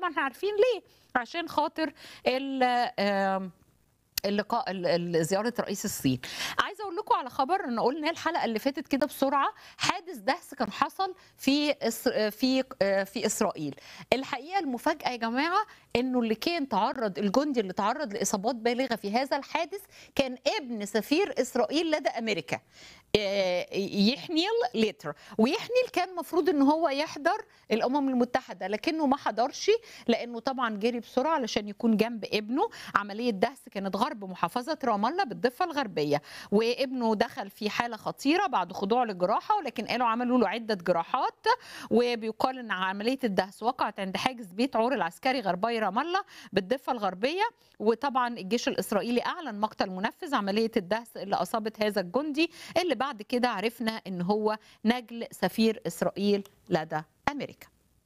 طبعا احنا عارفين ليه عشان خاطر ال آم، اللقاء ال- ال- زياره رئيس الصين عايزه اقول لكم على خبر ان قلنا الحلقه اللي فاتت كده بسرعه حادث دهس كان حصل في إس- في في اسرائيل الحقيقه المفاجاه يا جماعه انه اللي كان تعرض الجندي اللي تعرض لاصابات بالغه في هذا الحادث كان ابن سفير اسرائيل لدى امريكا آه، يحنيل ليتر ويحنيل كان مفروض ان هو يحضر الامم المتحده لكنه ما حضرش لانه طبعا جري بسرعه علشان يكون جنب ابنه عمليه دهس كانت غرب محافظه رام الله بالضفه الغربيه وابنه دخل في حاله خطيره بعد خضوعه للجراحه ولكن قالوا عملوا له عده جراحات وبيقال ان عمليه الدهس وقعت عند حاجز بيت عور العسكري غربي رام الله بالضفه الغربيه وطبعا الجيش الاسرائيلي اعلن مقتل منفذ عمليه الدهس اللي اصابت هذا الجندي اللي بعد كده عرفنا ان هو نجل سفير اسرائيل لدى امريكا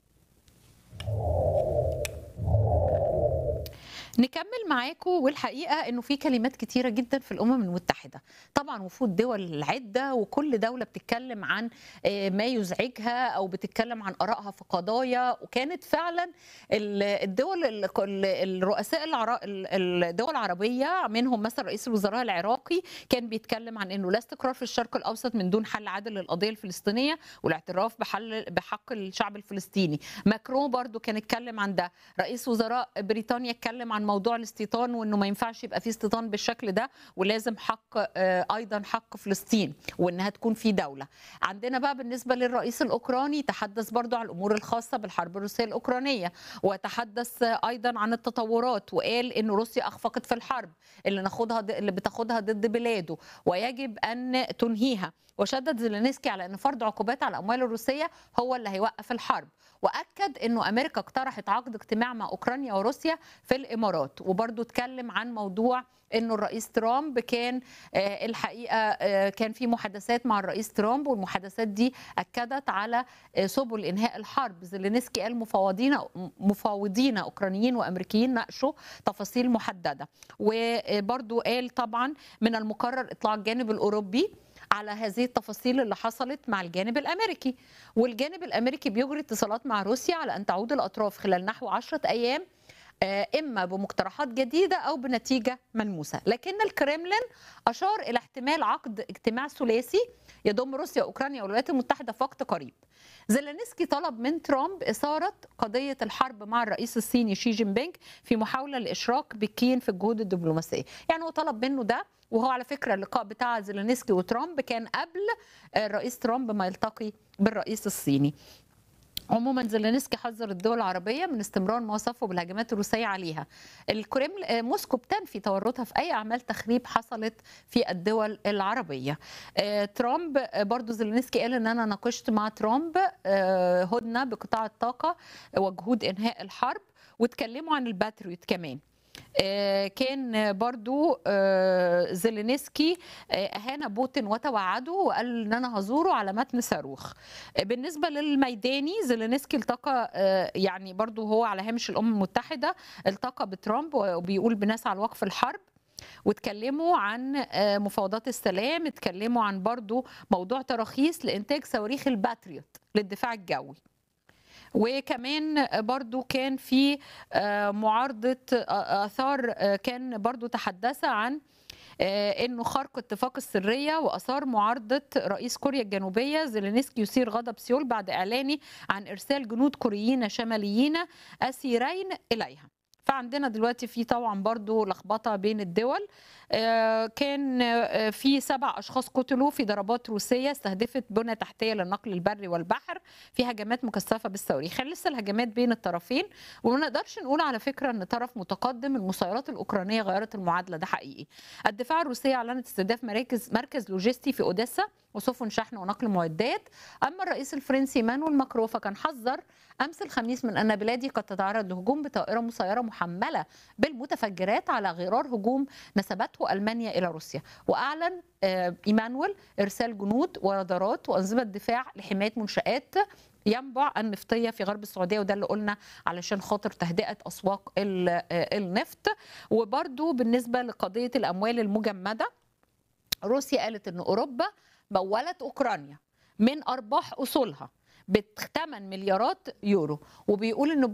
نكمل معاكم والحقيقه انه في كلمات كتيره جدا في الامم المتحده طبعا وفود دول عده وكل دوله بتتكلم عن آه، ما يزعجها او بتتكلم عن ارائها في قضايا وكانت فعلا ال- الدول ال- ال- الرؤساء العرا- ال- الدول العربيه منهم مثلا رئيس الوزراء العراقي كان بيتكلم عن انه لا استقرار في الشرق الاوسط من دون حل عادل للقضيه الفلسطينيه والاعتراف بحل بحق الشعب الفلسطيني ماكرون برضو كان اتكلم عن ده رئيس وزراء بريطانيا اتكلم عن موضوع الاستيطان وانه ما ينفعش يبقى في استيطان بالشكل ده ولازم حق آه، ايضا حق فلسطين وانها تكون في دوله عندنا بقى بالنسبه للرئيس الاوكراني تحدث برضو عن الامور الخاصه بالحرب الروسيه الاوكرانيه وتحدث آه، ايضا عن التطورات وقال ان روسيا اخفقت في الحرب اللي ناخدها ض- اللي بتاخدها ضد بلاده ويجب ان تنهيها وشدد زيلينسكي على ان فرض عقوبات على الاموال الروسيه هو اللي هيوقف الحرب واكد انه امريكا اقترحت عقد اجتماع مع اوكرانيا وروسيا في الامارات وبرضه اتكلم عن موضوع انه الرئيس ترامب كان آه، الحقيقه آه، كان في محادثات مع الرئيس ترامب والمحادثات دي اكدت على آه، سبل انهاء الحرب زيلينسكي قال مفاوضين مفاوضين اوكرانيين وامريكيين ناقشوا تفاصيل محدده وبرضه قال طبعا من المقرر اطلاع الجانب الاوروبي على هذه التفاصيل اللي حصلت مع الجانب الامريكي والجانب الامريكي بيجري اتصالات مع روسيا على ان تعود الاطراف خلال نحو عشرة ايام آه، اما بمقترحات جديده او بنتيجه ملموسه لكن الكريملين اشار الى احتمال عقد اجتماع ثلاثي يضم روسيا واوكرانيا والولايات المتحده في وقت قريب زيلينسكي طلب من ترامب اثاره قضيه الحرب مع الرئيس الصيني شي جين بينغ في محاوله لاشراك بكين في الجهود الدبلوماسيه يعني هو طلب منه ده وهو على فكره اللقاء بتاع زيلينسكي وترامب كان قبل الرئيس ترامب ما يلتقي بالرئيس الصيني عموما زيلينسكي حذر الدول العربيه من استمرار ما وصفه بالهجمات الروسيه عليها. الكريمل آه، موسكو بتنفي تورطها في اي اعمال تخريب حصلت في الدول العربيه. آه، ترامب آه، برضو زيلينسكي قال ان انا ناقشت مع ترامب آه، هدنه بقطاع الطاقه وجهود انهاء الحرب واتكلموا عن الباتريوت كمان. آه، كان برضو آه، زيلينسكي آه، اهان بوتين وتوعده وقال ان انا هزوره على متن صاروخ آه، بالنسبه للميداني زيلينسكي التقى آه، يعني برضو هو على هامش الامم المتحده التقى بترامب وبيقول بنسعى لوقف الحرب واتكلموا عن آه، مفاوضات السلام اتكلموا عن برضو موضوع تراخيص لانتاج صواريخ الباتريوت للدفاع الجوي وكمان برضو كان في آه، معارضة آه، آثار آه، كان برضو تحدث عن آه، انه خرق اتفاق السريه واثار معارضه رئيس كوريا الجنوبيه زيلينسكي يثير غضب سيول بعد اعلانه عن ارسال جنود كوريين شماليين اسيرين اليها فعندنا دلوقتي في طبعا برضو لخبطه بين الدول آه، كان آه، في سبع اشخاص قتلوا في ضربات روسيه استهدفت بنى تحتيه للنقل البري والبحر في هجمات مكثفه بالصواريخ كان لسه الهجمات بين الطرفين وما نقدرش نقول على فكره ان طرف متقدم المسيرات الاوكرانيه غيرت المعادله ده حقيقي الدفاع الروسيه اعلنت استهداف مراكز مركز لوجستي في اوديسا وسفن شحن ونقل معدات اما الرئيس الفرنسي مانويل ماكرون فكان حذر امس الخميس من ان بلادي قد تتعرض لهجوم بطائره مسيره محمله بالمتفجرات على غرار هجوم نسبته المانيا الى روسيا واعلن آه، ايمانويل ارسال جنود ورادارات وانظمه دفاع لحمايه منشات ينبع النفطيه في غرب السعوديه وده اللي قلنا علشان خاطر تهدئه اسواق ال- آه، النفط وبرده بالنسبه لقضيه الاموال المجمده روسيا قالت ان اوروبا مولت اوكرانيا من ارباح اصولها ب 8 مليارات يورو وبيقول ان